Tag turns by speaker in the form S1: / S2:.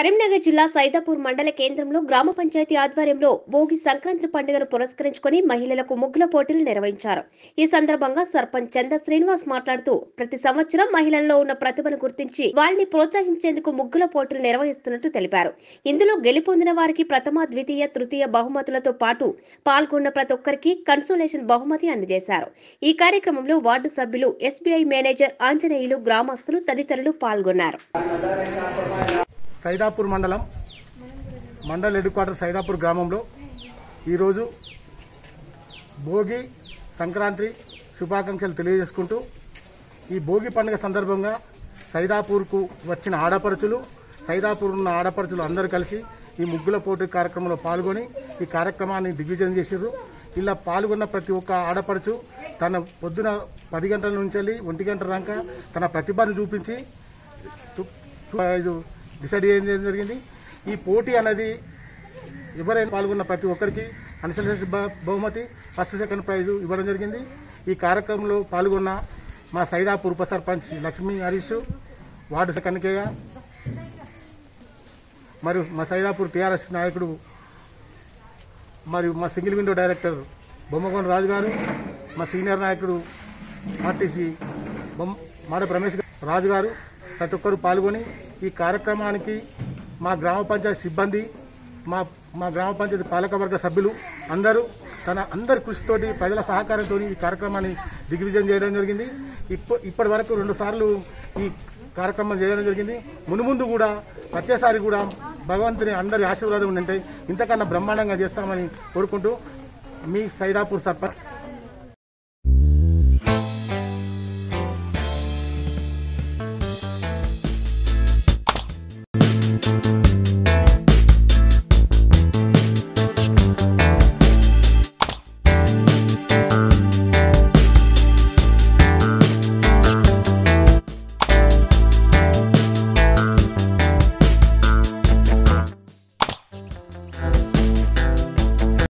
S1: కరీంనగర్ జిల్లా సైదాపూర్ మండల కేంద్రంలో గ్రామ పంచాయతీ ఆధ్వర్యంలో భోగి సంక్రాంతి పండుగను పురస్కరించుకొని మహిళలకు ముగ్గుల పోటీలు నిర్వహించారు ఈ సందర్భంగా సర్పంచ్ చంద శ్రీనివాస్ మాట్లాడుతూ ప్రతి సంవత్సరం మహిళల్లో ఉన్న ప్రతిభను గుర్తించి వారిని ప్రోత్సహించేందుకు ముగ్గుల పోటీలు నిర్వహిస్తున్నట్టు తెలిపారు ఇందులో గెలుపొందిన వారికి ప్రథమ ద్వితీయ తృతీయ బహుమతులతో పాటు పాల్గొన్న ప్రతి ఒక్కరికి కన్సోలేషన్ బహుమతి అందజేశారు ఈ కార్యక్రమంలో వార్డు సభ్యులు ఎస్బీఐ మేనేజర్ ఆంజనేయులు గ్రామస్తులు తదితరులు పాల్గొన్నారు
S2: సైదాపూర్ మండలం మండల్ హెడ్ క్వార్టర్ సైదాపూర్ గ్రామంలో ఈరోజు భోగి సంక్రాంతి శుభాకాంక్షలు తెలియజేసుకుంటూ ఈ భోగి పండుగ సందర్భంగా సైదాపూర్కు వచ్చిన ఆడపడుచులు సైదాపూర్ ఉన్న ఆడపడుచులు అందరూ కలిసి ఈ ముగ్గుల పోటీ కార్యక్రమంలో పాల్గొని ఈ కార్యక్రమాన్ని దిగ్విజయం చేసిర్రు ఇలా పాల్గొన్న ప్రతి ఒక్క ఆడపడుచు తన పొద్దున పది గంటల నుంచి వెళ్ళి ఒంటి గంటల దాకా తన ప్రతిభను చూపించి టు- టు- ఇది డిసైడ్ చేయడం జరిగింది ఈ పోటీ అనేది ఎవరైనా పాల్గొన్న ప్రతి ఒక్కరికి కన్సల్టెన్సీ బ- బహుమతి ఫస్ట్ సెకండ్ ప్రైజ్ ఇవ్వడం జరిగింది ఈ కార్యక్రమంలో పాల్గొన్న మా సైదాపూర్ ఉప సర్పంచ్ లక్ష్మీ హరీష్ వార్డు సెకండ్కేగా మరియు మా సైదాపూర్ టీఆర్ఎస్ నాయకుడు మరియు మా single window director Bommakonda Raju garu మా సీనియర్ నాయకుడు ఆర్టీసీ బొమ్మ మాడ రమేష్ రాజు గారు ప్రతి ఒక్కరు పాల్గొని ఈ కార్యక్రమానికి మా గ్రామ పంచాయతీ సిబ్బంది మా మా గ్రామ పంచాయతీ పాలకవర్గ సభ్యులు అందరూ తన అందరి కృషితోటి ప్రజల సహకారంతో ఈ కార్యక్రమాన్ని దిగ్విజయం చేయడం జరిగింది ఇప్ప ఇప్పటి వరకు రెండు సార్లు ఈ కార్యక్రమం చేయడం జరిగింది మునుముందు కూడా వచ్చేసారి కూడా భగవంతుని అందరి ఆశీర్వాదం ఉంటే ఇంతకన్నా బ్రహ్మాండంగా చేస్తామని కోరుకుంటూ మీ సైదాపూర్ సర్పంచ్